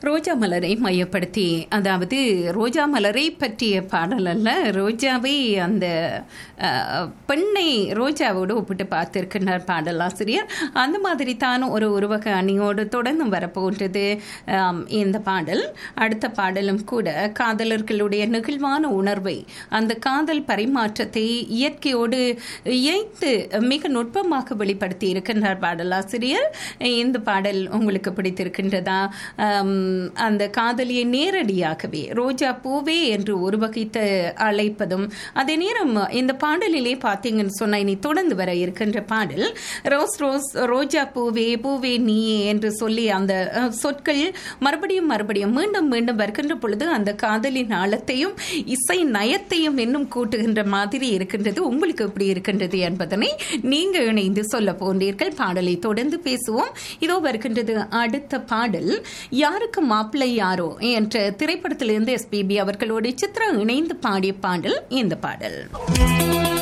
ரோஜா மலரை மையப்படுத்தி அதாவது ரோஜா மலரை பற்றிய பாடல் அல்ல ரோஜாவை அந்த அஹ், பெண்ணை ரோஜாவோடு ஒப்பிட்டு பார்த்திருக்கின்றார் பாடலாசிரியர் அந்த மாதிரி தான் ஒரு உருவக அணியோடு தொடர்ந்து வரப்போன்றது ஆம், இந்த பாடல் அடுத்த பாடலும் கூட காதலர்களுடைய நெகிழ்வான உணர்வை அந்த காதல் பரிமாற்றத்தை இயற்கையோடு இயைத்து மிக நுட்பமாக வெளிப்படுத்தி இருக்கின்றார் பாடலாசிரியர் இந்த பாடல் உங்களுக்கு பிடித்திருக்கின்றதா ஆம், அந்த காதலியை நேரடியாகவே ரோஜா பூவே என்று உருவகித்து அழைப்பதும் அதே நேரம் இந்த பாடலிலே பார்த்தீங்கன்னு சொன்னா இனி தொடர்ந்து வர இருக்கின்ற பாடல் ரோஸ் ரோஸ் ரோஜா பூவே பூவே நீயே என்று சொல்லி அந்த அஹ், சொற்கள் மறுபடியும் மறுபடியும் மீண்டும் மீண்டும் வருகின்ற பொழுது அந்த காதலின் ஆழத்தையும் இசை நயத்தையும் இன்னும் கூட்டுகின்ற மாதிரி இருக்கின்றது உங்களுக்கு எப்படி இருக்கின்றது என்பதனை நீங்க இணைந்து சொல்ல போன்றீர்கள் பாடலை தொடர்ந்து பேசுவோம் இதோ வருகின்றது அடுத்த பாடல் யாருக்கு மாப்பிள்ளை யாரோ என்ற திரைப்படத்திலிருந்து எஸ்பிபி அவர்களோடு சித்ரா இணைந்து பாடிய பாடல் இந்த பாடல்